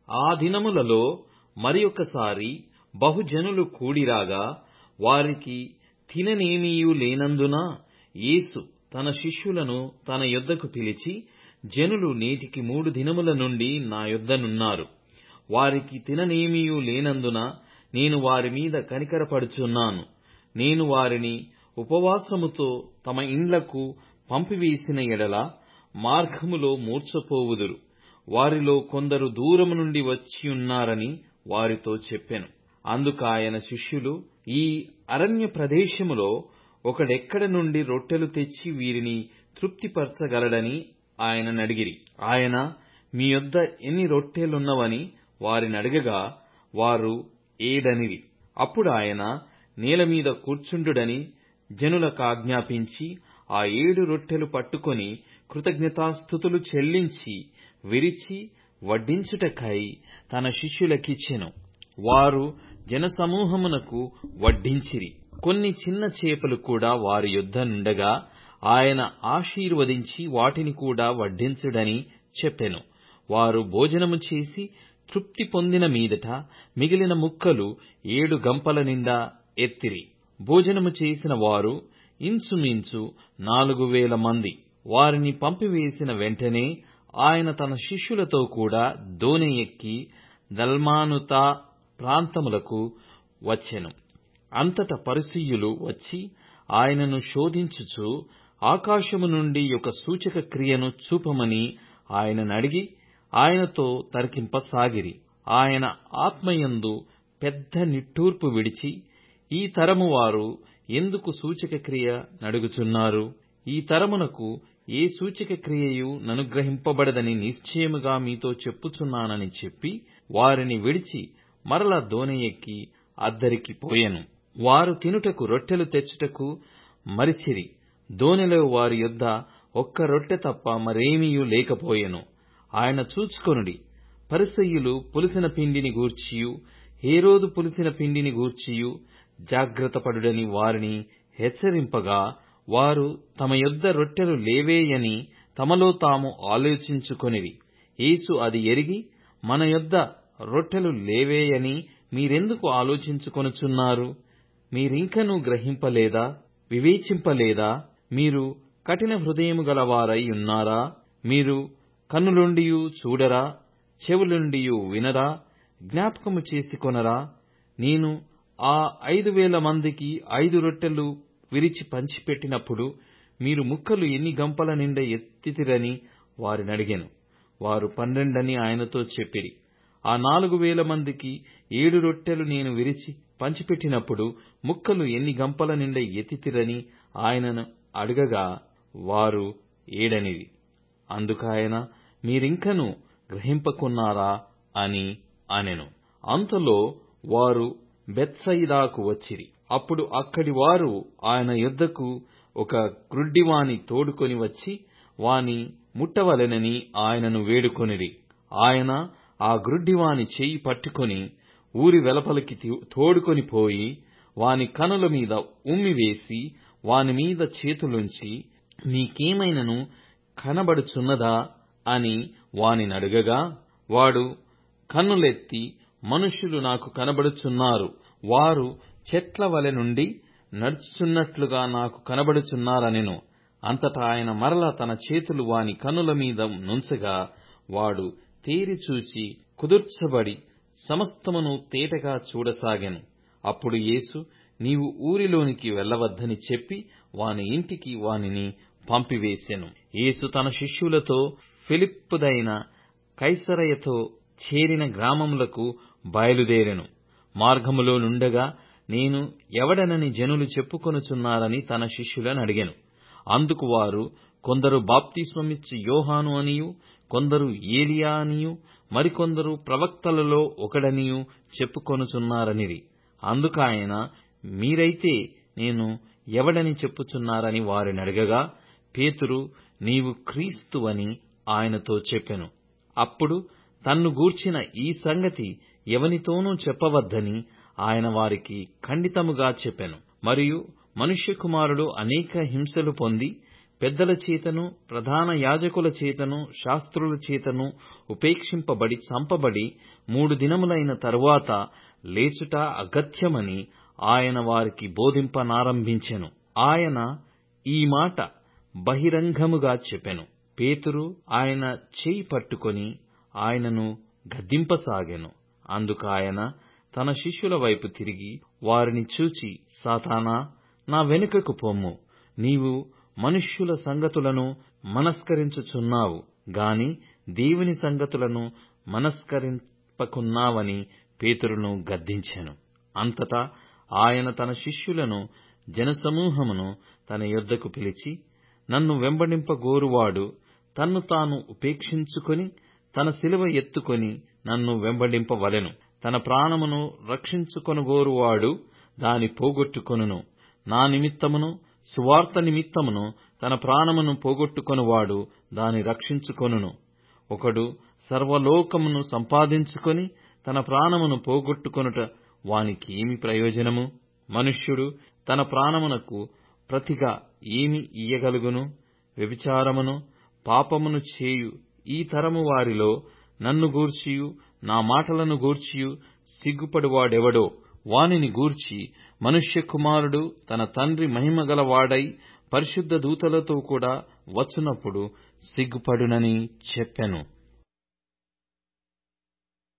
ఆ దినములలో మరియొకసారి బహుజనులు కూడిరాగా వారికి తిననేమియూ లేనందున యేసు తన శిష్యులను తన యొద్దకు పిలిచి జనులు నేటికి మూడు దినముల నుండి నా యొద్దనున్నారు వారికి తిననేమియూ లేనందున నేను వారి మీద కనికరపడుచున్నాను నేను వారిని ఉపవాసముతో తమ ఇండ్లకు పంపివేసిన ఎడల మార్గములో మూర్ఛపోవుదురు వారిలో కొందరు దూరము నుండి వచ్చియున్నారని వారితో చెప్పెను అందుకాయన శిష్యులు ఈ అరణ్య ప్రదేశములో ఒకడెక్కడ నుండి రొట్టెలు తెచ్చి వీరిని తృప్తిపరచగలడని ఆయననడిగిరి ఆయన మీ యొద్ద ఎన్ని రొట్టెలున్నవని వారినడగగా వారు ఏడనిరి అప్పుడాయన నేలమీద కూర్చుండుడని జనులకాజ్ఞాపించి ఆ ఏడు రొట్టెలు పట్టుకొని కృతజ్ఞతాస్థుతులు చెల్లించి విరిచి వడ్డించుటకై తన శిష్యులకిచ్చెను వారు జనసమూహమునకు వడ్డించిరి కొన్ని చిన్న చేపలు కూడా వారి యొద్ద నుండగా ఆయన ఆశీర్వదించి వాటిని కూడా వడ్డించుడని చెప్పెను వారు భోజనము చేసి తృప్తి పొందిన మీదట మిగిలిన ముక్కలు ఏడు గంపల నిండా ఎత్తిరి భోజనము చేసిన వారు ఇంచుమించు నాలుగు వేల మంది వారిని పంపివేసిన వెంటనే ఆయన తన శిష్యులతో కూడా దోణి ఎక్కి దల్మానుతా ప్రాంతములకు వచ్చెను అంతట పరిసయ్యులు వచ్చి ఆయనను శోధించుచు ఆకాశము నుండి ఒక సూచక క్రియను చూపమని ఆయననడిగి ఆయనతో తర్కింపసాగిరి ఆయన ఆత్మయందు పెద్ద నిట్టూర్పు విడిచి ఈ తరము వారు ఎందుకు సూచక క్రియ నడుగుచున్నారు ఈ తరమునకు ఏ సూచక క్రియయు ననుగ్రహింపబడదని నిశ్చయముగా మీతో చెప్పుచున్నానని చెప్పి వారిని విడిచి మరల దోణి ఎక్కి అద్దరికి పోయెను వారు తినుటకు రొట్టెలు తెచ్చుటకు మరిచిరి దోణిలో వారి యొద్ద ఒక్క రొట్టె తప్ప మరేమియూ లేకపోయెను ఆయన చూచుకొనుడి పరిసయ్యులు పులిసిన పిండిని గూర్చియు హేరోదు పులిసిన పిండిని గూర్చియు జాగ్రత్తపడుడని వారిని హెచ్చరింపగా వారు తమ యొద్ద రొట్టెలు లేవేయని తమలో తాము ఆలోచించుకొనిరి యేసు అది ఎరిగి మన యొద్ద రొట్టెలు లేవేయని మీరెందుకు ఆలోచించుకొనుచున్నారు మీరింకనూ గ్రహింపలేదా వివేచింపలేదా మీరు కఠిన హృదయము గలవారై ఉన్నారా మీరు కన్నులుండియు చూడరా చెవులుండియు వినరా జ్ఞాపకము చేసుకొనరా నేను ఆ ఐదు వేల మందికి ఐదు రొట్టెలు విరిచి పంచిపెట్టినప్పుడు మీరు ముక్కలు ఎన్ని గంపల నిండా ఎత్తితిరని వారినడిగెను వారు పన్నెండని ఆయనతో చెప్పిరి ఆ నాలుగు వేల మందికి ఏడు రొట్టెలు నేను విరిచి పంచిపెట్టినప్పుడు ముక్కలు ఎన్ని గంపల నిండా ఎత్తితిరని ఆయనను అడగగా వారు ఏడనిరి అందుకాయన మీరింకనూ గ్రహింపకున్నారా అని అనెను అంతలో వారు బెత్సయిదాకు వచ్చిరి అప్పుడు అక్కడి వారు ఆయన యొద్దకు ఒక గ్రుడ్డివాని తోడుకొని వచ్చి వాని ముట్టవలెనని ఆయనను వేడుకొనిరి ఆయన ఆ గ్రుడ్డివాని చెయ్యి పట్టుకొని ఊరి వెలుపలికి తోడుకొని పోయి వాని కనుల మీద ఉమ్మివేసి వాని మీద చేతులుంచి నీకేమైనను కనబడుచున్నదా అని వానినడగగా వాడు కన్నులెత్తి మనుష్యులు నాకు కనబడుచున్నారు వారు చెట్ల వలె నుండి నడుచుచున్నట్లుగా నాకు కనబడుచున్నారనెను అంతటా ఆయన మరల తన చేతులు వాని కన్నుల మీద నుంచగా వాడు తేరి చూచి కుదుర్చబడి సమస్తమును తేటగా చూడసాగెను అప్పుడు యేసు నీవు ఊరిలోనికి వెళ్ళవద్దని చెప్పి వాని ఇంటికి వానిని పంపివేసెను యేసు తన శిష్యులతో ఫిలిప్పుదైన కైసరయతో చేరిన గ్రామములకు బయలుదేరెను మార్గములో నుండగా నేను ఎవడనని జనులు చెప్పుకొనుచున్నారని తన శిష్యులనడిగెను అందుకు వారు కొందరు బాప్తిస్మమిచ్చు యోహాను అనియు కొందరు ఏలియా అనియు మరికొందరు ప్రవక్తలలో ఒకడనియు చెప్పుకొనుచున్నారనిరి అందుకాయన మీరైతే నేను ఎవడని చెప్పుచున్నారని వారినడగగా పేతురు నీవు క్రీస్తువని ఆయనతో చెప్పెను అప్పుడు తన్ను గూర్చిన ఈ సంగతి ఎవనితోనూ చెప్పవద్దని ఆయన వారికి ఖండితముగా చెప్పెను మరియు మనుష్య కుమారుడు అనేక హింసలు పొంది పెద్దల చేతను ప్రధాన యాజకుల చేతను శాస్త్రుల చేతను ఉపేక్షింపబడి చంపబడి మూడు దినములైన తరువాత లేచుట అగత్యమని ఆయన వారికి బోధింపనారంభించెను ఆయన ఈ మాట బహిరంగముగా చెప్పెను పేతురు ఆయన చేయి పట్టుకొని ఆయనను గద్దింపసాగెను అందుకాయన తన శిష్యుల వైపు తిరిగి వారిని చూచి సాతానా నా వెనుకకు పొమ్ము నీవు మనుష్యుల సంగతులను మనస్కరించుచున్నావు గాని దేవుని సంగతులను మనస్కరింపకున్నావని పేతురును గద్దించెను అంతటా ఆయన తన శిష్యులను జనసమూహమును తన యొద్దకు పిలిచి నన్ను వెంబడింపగోరువాడు తన్ను తాను ఉపేక్షించుకొని తన శిలువ ఎత్తుకొని నన్ను వెంబడింపవలెను తన ప్రాణమును రక్షించుకొనగోరువాడు దాని పోగొట్టుకొనును నా నిమిత్తమును సువార్త నిమిత్తమును తన ప్రాణమును పోగొట్టుకొనువాడు దాని రక్షించుకొనును ఒకడు సర్వలోకమును సంపాదించుకొని తన ప్రాణమును పోగొట్టుకొనుట వానికి ఏమి ప్రయోజనము మనుష్యుడు తన ప్రాణమునకు ప్రతిగా ఏమి ఇయ్యగలుగును వ్యభిచారమును పాపమును చేయు ఈ తరము వారిలో నన్ను గూర్చియు నా మాటలను గూర్చియు సిగ్గుపడువాడెవడో వానిని గూర్చి మనుష్య కుమారుడు తన తండ్రి మహిమగలవాడై పరిశుద్ధ దూతలతో కూడా వచ్చునప్పుడు సిగ్గుపడునని చెప్పెను